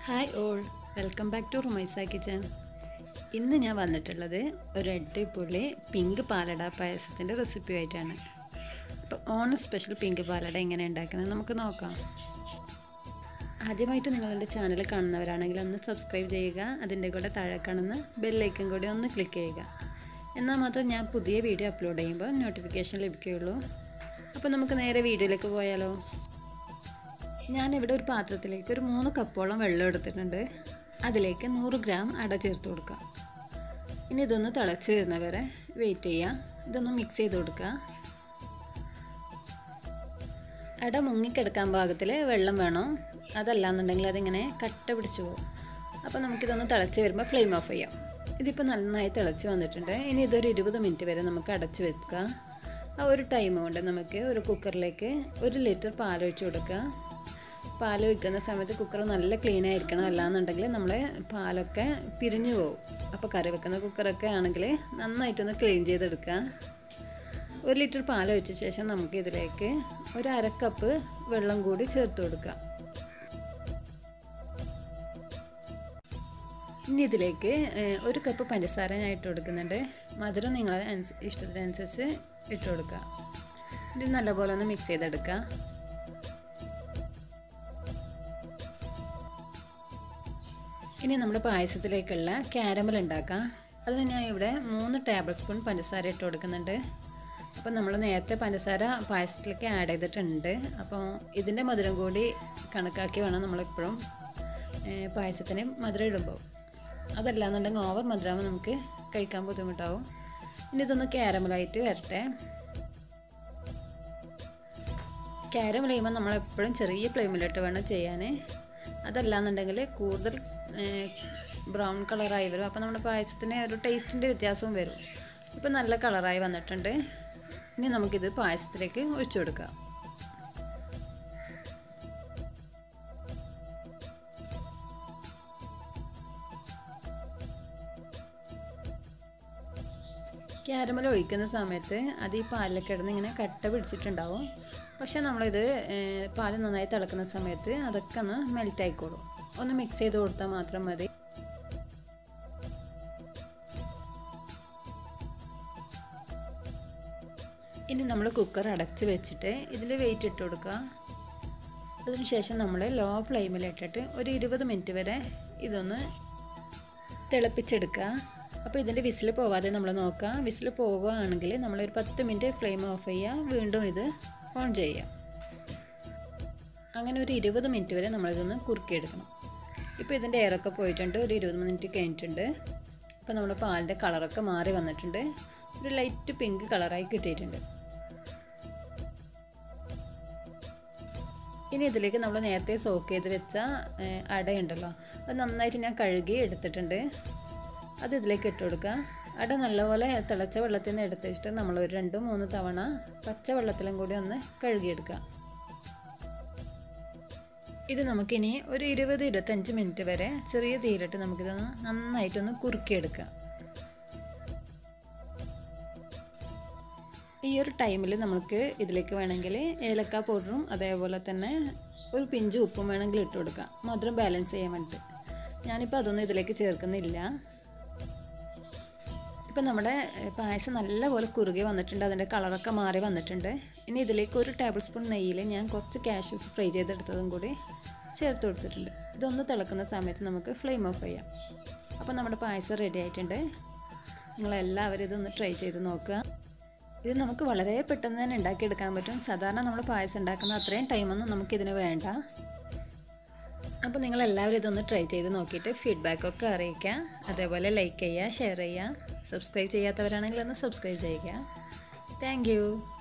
hi all welcome back to Rumaisa kitchen ഇന്ന് ഞാൻ വന്നിട്ടുള്ളത് ഒരു അടിപൊളി പിങ്ക് പാലട പായസത്തിൻ്റെ റെസിപ്പി ആയിട്ടാണ് അപ്പോൾ ഓണം സ്പെഷ്യൽ പിങ്ക് പാലട എങ്ങനെ ഉണ്ടാക്കുന്നത് നമുക്ക് നോക്കാം ആദ്യമായിട്ട് നിങ്ങൾ എൻ്റെ ചാനൽ കാണുന്നവരാണെങ്കിൽ ഒന്ന് സബ്സ്ക്രൈബ് ചെയ്യുക അതിൻ്റെ കൂടെ താഴെ കാണുന്ന ബെല്ലൈക്കൻ കൂടി ഒന്ന് ക്ലിക്ക് ചെയ്യുക എന്നാൽ മാത്രം ഞാൻ പുതിയ വീഡിയോ അപ്ലോഡ് ചെയ്യുമ്പോൾ നോട്ടിഫിക്കേഷൻ ലഭിക്കുകയുള്ളൂ അപ്പോൾ നമുക്ക് നേരെ വീഡിയോയിലേക്ക് പോയാലോ ഞാനിവിടെ ഒരു പാത്രത്തിലേക്ക് ഒരു മൂന്ന് കപ്പോളം വെള്ളം എടുത്തിട്ടുണ്ട് അതിലേക്ക് നൂറ് ഗ്രാം അട ചേർത്ത് കൊടുക്കുക ഇനി ഇതൊന്ന് തിളച്ച് വരുന്നവരെ വെയിറ്റ് ചെയ്യുക ഇതൊന്ന് മിക്സ് ചെയ്ത് കൊടുക്കുക അട മുങ്ങിക്കിടക്കാൻ പാകത്തിൽ വെള്ളം വേണം അതല്ലാന്നുണ്ടെങ്കിൽ അതിങ്ങനെ കട്ട പിടിച്ചു പോകും അപ്പോൾ നമുക്കിതൊന്ന് തിളച്ച് വരുമ്പോൾ ഫ്ലെയിം ഓഫ് ചെയ്യാം ഇതിപ്പോൾ നന്നായി തിളച്ച് വന്നിട്ടുണ്ട് ഇനി ഇതൊരു ഇരുപത് മിനിറ്റ് വരെ നമുക്ക് അടച്ച് വെക്കുക ആ ഒരു ടൈം കൊണ്ട് നമുക്ക് ഒരു കുക്കറിലേക്ക് ഒരു ലിറ്റർ പാലൊഴിച്ച് കൊടുക്കുക പാൽ ഒഴിക്കുന്ന സമയത്ത് കുക്കർ നല്ല ക്ലീൻ ആയിരിക്കണം അല്ലാന്നുണ്ടെങ്കിൽ നമ്മളെ പാലൊക്കെ പിരിഞ്ഞു പോകും അപ്പോൾ കറി വെക്കുന്ന കുക്കറൊക്കെ ആണെങ്കിൽ നന്നായിട്ടൊന്ന് ക്ലീൻ ചെയ്തെടുക്കുക ഒരു ലിറ്റർ പാൽ ഒഴിച്ച ശേഷം നമുക്ക് ഇതിലേക്ക് ഒരു അര കപ്പ് വെള്ളം കൂടി ചേർത്ത് കൊടുക്കുക ഇനി ഇതിലേക്ക് ഒരു കപ്പ് പഞ്ചസാര ഞാൻ ഇട്ട് കൊടുക്കുന്നുണ്ട് മധുരം നിങ്ങളെ ഇഷ്ടത്തിനനുസരിച്ച് ഇട്ട് കൊടുക്കുക ഇത് നല്ലപോലെ ഒന്ന് മിക്സ് ചെയ്തെടുക്കുക ഇനി നമ്മുടെ പായസത്തിലേക്കുള്ള ക്യാരമൽ ഉണ്ടാക്കാം അതിന് ഞാൻ ഇവിടെ മൂന്ന് ടേബിൾ സ്പൂൺ പഞ്ചസാര ഇട്ട് കൊടുക്കുന്നുണ്ട് അപ്പോൾ നമ്മൾ നേരത്തെ പഞ്ചസാര പായസത്തിലേക്ക് ആഡ് ചെയ്തിട്ടുണ്ട് അപ്പോൾ ഇതിൻ്റെ മധുരം കൂടി കണക്കാക്കി വേണം നമ്മളെപ്പോഴും പായസത്തിന് മധുരം ഇടുമ്പോൾ അതല്ലാന്നുണ്ടെങ്കിൽ ഓവർ മധുരമാകുമ്പോൾ നമുക്ക് കഴിക്കാൻ ബുദ്ധിമുട്ടാവും ഇനി ഇതൊന്ന് ക്യാരമലായിട്ട് വരട്ടെ ക്യാരമൽ ചെയ്യുമ്പോൾ നമ്മളെപ്പോഴും ചെറിയ ഫ്ലെയിമിലിട്ട് വേണം ചെയ്യാൻ അതല്ലാന്നുണ്ടെങ്കിൽ കൂടുതൽ ബ്രൗൺ കളറായി വരും അപ്പോൾ നമ്മുടെ പായസത്തിന് ഒരു ടേസ്റ്റിൻ്റെ വ്യത്യാസവും വരും ഇപ്പോൾ നല്ല കളറായി വന്നിട്ടുണ്ട് ഇനി നമുക്കിത് പായസത്തിലേക്ക് ഒഴിച്ചു കൊടുക്കാം ക്യാരമൽ ഒഴിക്കുന്ന സമയത്ത് അത് ഈ പാലിൽ കിടന്ന് ഇങ്ങനെ കട്ട പിടിച്ചിട്ടുണ്ടാവും പക്ഷേ നമ്മളിത് പാൽ നന്നായി തിളക്കുന്ന സമയത്ത് അതൊക്കെ ഒന്ന് മെൽറ്റ് ആയിക്കോളും ഒന്ന് മിക്സ് ചെയ്ത് കൊടുത്താൽ മാത്രം മതി ഇനി നമ്മൾ കുക്കർ അടച്ച് വെച്ചിട്ട് ഇതിൽ വെയിറ്റ് ഇട്ട് കൊടുക്കുക അതിനുശേഷം നമ്മൾ ലോ ഫ്ലെയിമിലിട്ടിട്ട് ഒരു ഇരുപത് മിനിറ്റ് വരെ ഇതൊന്ന് തിളപ്പിച്ചെടുക്കുക അപ്പോൾ ഇതിൻ്റെ വിസിൽ പോവാതെ നമ്മൾ നോക്കുക വിസിൽ പോവുകയാണെങ്കിൽ നമ്മളൊരു പത്ത് മിനിറ്റ് ഫ്ലെയിം ഓഫ് ചെയ്യുക വീണ്ടും ഇത് ഓൺ ചെയ്യുക അങ്ങനെ ഒരു ഇരുപത് മിനിറ്റ് വരെ നമ്മളിതൊന്ന് കുറുക്കിയെടുക്കണം ഇപ്പോൾ ഇതിൻ്റെ എയറൊക്കെ പോയിട്ടുണ്ട് ഒരു ഇരുപത് മിനിറ്റ് കഴിഞ്ഞിട്ടുണ്ട് അപ്പോൾ നമ്മുടെ പാലിൻ്റെ കളറൊക്കെ മാറി വന്നിട്ടുണ്ട് ഒരു ലൈറ്റ് പിങ്ക് കളറായി കിട്ടിയിട്ടുണ്ട് ഇനി ഇതിലേക്ക് നമ്മൾ നേരത്തെ സോക്ക് ചെയ്ത് വെച്ച അടയുണ്ടല്ലോ അത് നന്നായിട്ട് ഞാൻ കഴുകി എടുത്തിട്ടുണ്ട് അത് ഇതിലേക്ക് ഇട്ട് കൊടുക്കുക അട നല്ലപോലെ തിളച്ച വെള്ളത്തിൽ നിന്ന് എടുത്തിട്ട് നമ്മൾ ഒരു രണ്ട് മൂന്ന് തവണ പച്ച വെള്ളത്തിലും കൂടി ഒന്ന് കഴുകിയെടുക്കുക ഇത് നമുക്കിനി ഒരു ഇരുപത് ഇരുപത്തഞ്ച് മിനിറ്റ് വരെ ചെറിയ തീരിട്ട് നമുക്കിതൊന്ന് നന്നായിട്ടൊന്ന് കുറുക്കിയെടുക്കുക ഈ ഒരു ടൈമിൽ നമുക്ക് ഇതിലേക്ക് വേണമെങ്കിൽ ഏലക്ക പൗഡറും അതേപോലെ തന്നെ ഒരു പിഞ്ച് ഉപ്പും വേണമെങ്കിൽ ഇട്ട് കൊടുക്കാം മധുരം ബാലൻസ് ചെയ്യാൻ വേണ്ടിയിട്ട് ഞാനിപ്പോൾ അതൊന്നും ഇതിലേക്ക് ചേർക്കുന്നില്ല ഇപ്പം നമ്മുടെ പായസം നല്ലപോലെ കുറുകി വന്നിട്ടുണ്ട് അതിൻ്റെ കളറൊക്കെ മാറി വന്നിട്ടുണ്ട് ഇനി ഇതിലേക്ക് ഒരു ടേബിൾ സ്പൂൺ നെയ്യിൽ ഞാൻ കുറച്ച് കാഷ്യൂസ് ഫ്രൈ ചെയ്തെടുത്തതും കൂടി ചേർത്ത് കൊടുത്തിട്ടുണ്ട് ഇതൊന്ന് തിളക്കുന്ന സമയത്ത് നമുക്ക് ഫ്ലെയിം ഓഫ് ചെയ്യാം അപ്പോൾ നമ്മുടെ പായസം റെഡി ആയിട്ടുണ്ട് നിങ്ങളെല്ലാവരും ഇതൊന്ന് ട്രൈ ചെയ്ത് നോക്കുക ഇത് നമുക്ക് വളരെ പെട്ടെന്ന് തന്നെ ഉണ്ടാക്കിയെടുക്കാൻ പറ്റും സാധാരണ നമ്മൾ പായസം ഉണ്ടാക്കുന്ന അത്രയും ടൈമൊന്നും നമുക്കിതിന് വേണ്ട അപ്പോൾ നിങ്ങൾ എല്ലാവരും ഇതൊന്ന് ട്രൈ ചെയ്ത് നോക്കിയിട്ട് ഫീഡ്ബാക്കൊക്കെ അറിയിക്കുക അതേപോലെ ലൈക്ക് ചെയ്യുക ഷെയർ ചെയ്യുക സബ്സ്ക്രൈബ് ചെയ്യാത്തവരാണെങ്കിൽ ഒന്ന് സബ്സ്ക്രൈബ് ചെയ്യുക താങ്ക്